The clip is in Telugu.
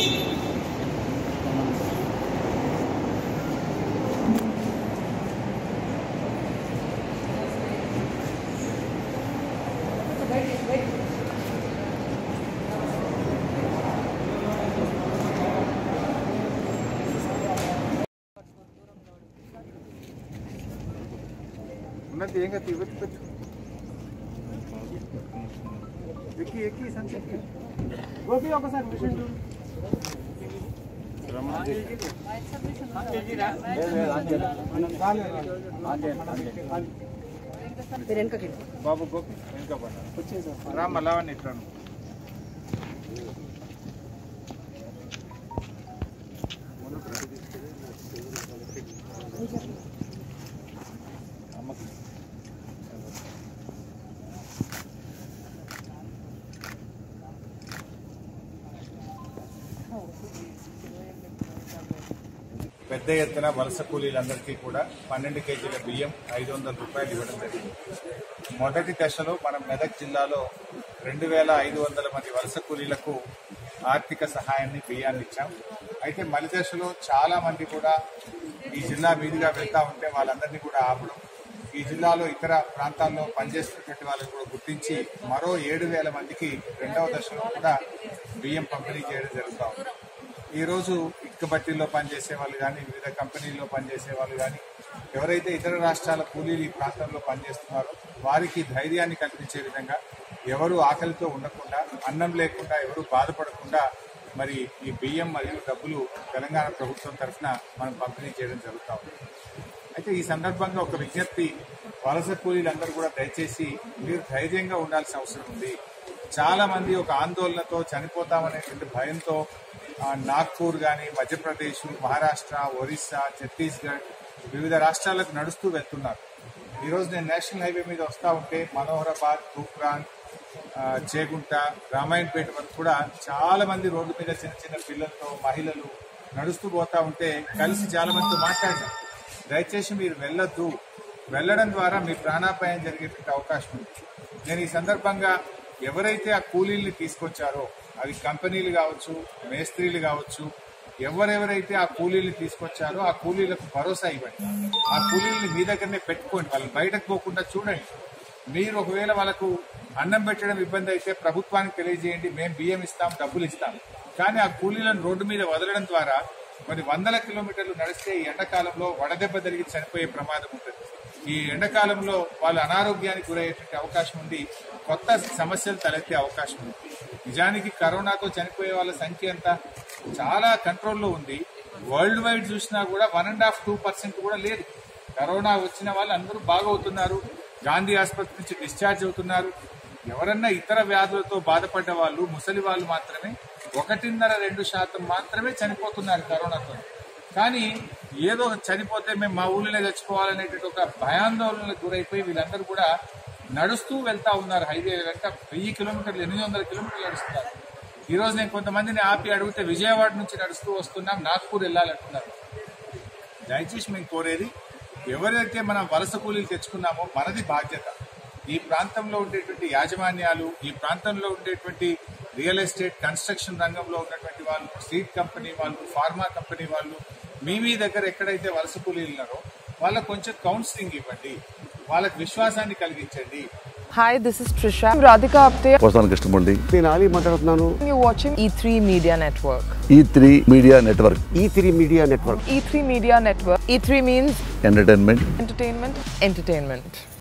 ఉన్నది ఏం కదా ఇవ్వచ్చు పెట్టు ఎక్కి ఎక్కి సంచి ఎక్కి గోపి ఒకసారి మిషన్ చూడు బాబు గోపి వెనుక పడ్డా రామ్ మళ్ళా ఇట్లాను అమ్మకి పెద్ద ఎత్తున వలస కూలీలందరికీ కూడా పన్నెండు కేజీల బియ్యం ఐదు వందల రూపాయలు ఇవ్వడం జరిగింది మొదటి దశలో మనం మెదక్ జిల్లాలో రెండు వేల ఐదు వందల మంది వలస కూలీలకు ఆర్థిక సహాయాన్ని బియ్యాన్ని ఇచ్చాం అయితే మలి దశలో చాలా మంది కూడా ఈ జిల్లా మీదుగా వెళ్తా ఉంటే వాళ్ళందరినీ కూడా ఆపడం ఈ జిల్లాలో ఇతర ప్రాంతాల్లో పనిచేస్తున్నటువంటి వాళ్ళని కూడా గుర్తించి మరో ఏడు వేల మందికి రెండవ దశలో కూడా బియ్యం పంపిణీ చేయడం జరుగుతూ ఉంది ఈ రోజు ఇటుక బట్టీల్లో పనిచేసే వాళ్ళు కానీ వివిధ కంపెనీల్లో పనిచేసే వాళ్ళు కానీ ఎవరైతే ఇతర రాష్ట్రాల కూలీలు ఈ ప్రాంతంలో పనిచేస్తున్నారో వారికి ధైర్యాన్ని కల్పించే విధంగా ఎవరు ఆకలితో ఉండకుండా అన్నం లేకుండా ఎవరు బాధపడకుండా మరి ఈ బియ్యం మరియు డబ్బులు తెలంగాణ ప్రభుత్వం తరఫున మనం పంపిణీ చేయడం జరుగుతూ ఉంది అయితే ఈ సందర్భంగా ఒక విజ్ఞప్తి వలస కూలీలందరూ కూడా దయచేసి మీరు ధైర్యంగా ఉండాల్సిన అవసరం ఉంది చాలా మంది ఒక ఆందోళనతో చనిపోతామనేటువంటి భయంతో ఆ, నాగ్పూర్ కానీ మధ్యప్రదేశ్ మహారాష్ట్ర ఒరిస్సా ఛత్తీస్గఢ్ వివిధ రాష్ట్రాలకు నడుస్తూ వెళ్తున్నారు ఈరోజు నేను నేషనల్ హైవే మీద వస్తా ఉంటే మనోహరాబాద్ తూప్రాన్ ఆ, చేగుంట రామాయణపేట వరకు కూడా చాలా మంది రోడ్డు మీద చిన్న చిన్న పిల్లలతో మహిళలు నడుస్తూ పోతా ఉంటే కలిసి చాలా మందితో మాట్లాడినాం దయచేసి మీరు వెళ్ళొద్దు వెళ్ళడం ద్వారా మీ ప్రాణాపాయం జరిగేటువంటి అవకాశం ఉంది నేను ఈ సందర్భంగా ఎవరైతే ఆ కూలీల్ని తీసుకొచ్చారో అవి కంపెనీలు కావచ్చు మేస్త్రీలు కావచ్చు ఎవరెవరైతే ఆ కూలీల్ని తీసుకొచ్చారో ఆ కూలీలకు భరోసా ఇవ్వండి ఆ కూలీల్ని మీ దగ్గరనే పెట్టుకోండి వాళ్ళని బయటకు పోకుండా చూడండి మీరు ఒకవేళ వాళ్ళకు అన్నం పెట్టడం ఇబ్బంది అయితే ప్రభుత్వానికి తెలియజేయండి మేము బియ్యం ఇస్తాం డబ్బులు ఇస్తాం కానీ ఆ కూలీలను రోడ్డు మీద వదలడం ద్వారా కొన్ని వందల కిలోమీటర్లు నడిస్తే ఈ ఎండాకాలంలో వడదెబ్బ జరిగి చనిపోయే ప్రమాదం ఉంటుంది ఈ ఎండాకాలంలో వాళ్ళు అనారోగ్యానికి గురయ్యేటువంటి అవకాశం ఉంది కొత్త సమస్యలు తలెత్తే అవకాశం ఉంది నిజానికి కరోనాతో చనిపోయే వాళ్ళ సంఖ్య ఎంత చాలా కంట్రోల్లో ఉంది వరల్డ్ వైడ్ చూసినా కూడా one and half two percent కూడా లేదు కరోనా వచ్చిన వాళ్ళు అందరూ బాగవుతున్నారు గాంధీ ఆసుపత్రి నుంచి డిశ్చార్జ్ అవుతున్నారు ఎవరన్నా ఇతర వ్యాధులతో బాధపడ్డ వాళ్ళు ముసలి వాళ్ళు మాత్రమే ఒకటిన్నర రెండు శాతం మాత్రమే చనిపోతున్నారు కరోనాతో కానీ ఏదో చనిపోతే మేము మా ఊళ్ళోనే చచ్చిపోవాలనేటువంటి ఒక భయాందోళనకు గురైపోయి వీళ్ళందరూ కూడా నడుస్తూ వెళ్తా ఉన్నారు హైవే వెంట వెయ్యి కిలోమీటర్లు ఎనిమిది వందల కిలోమీటర్లు నడుస్తున్నారు ఈ రోజు నేను కొంతమందిని ఆపి అడిగితే విజయవాడ నుంచి నడుస్తూ వస్తున్నాం నాగ్పూర్ వెళ్ళాలంటున్నారు దయచేసి మేము కోరేది ఎవరైతే మనం వలస కూలీలు తెచ్చుకున్నామో మనది బాధ్యత ఈ ప్రాంతంలో ఉండేటువంటి యాజమాన్యాలు ఈ ప్రాంతంలో ఉండేటువంటి రియల్ ఎస్టేట్ కన్స్ట్రక్షన్ రంగంలో ఉన్నటువంటి వాళ్ళు సీడ్ కంపెనీ వాళ్ళు ఫార్మా కంపెనీ వాళ్ళు మీ మీ దగ్గర ఎక్కడైతే వలస కూలీలు ఉన్నారో వాళ్ళకు కొంచెం కౌన్సిలింగ్ ఇవ్వండి వాళ్ళకి విశ్వాసాన్ని కలిగించండి Hi, this is Trisha. I'm Radhika Apte. వస్తాను కృష్ణమూర్తి నేను ఆలీ మాట్లాడుతున్నాను You're watching E3 Media Network. E three media network E three media network E3 Media Network. E3 means entertainment entertainment, entertainment.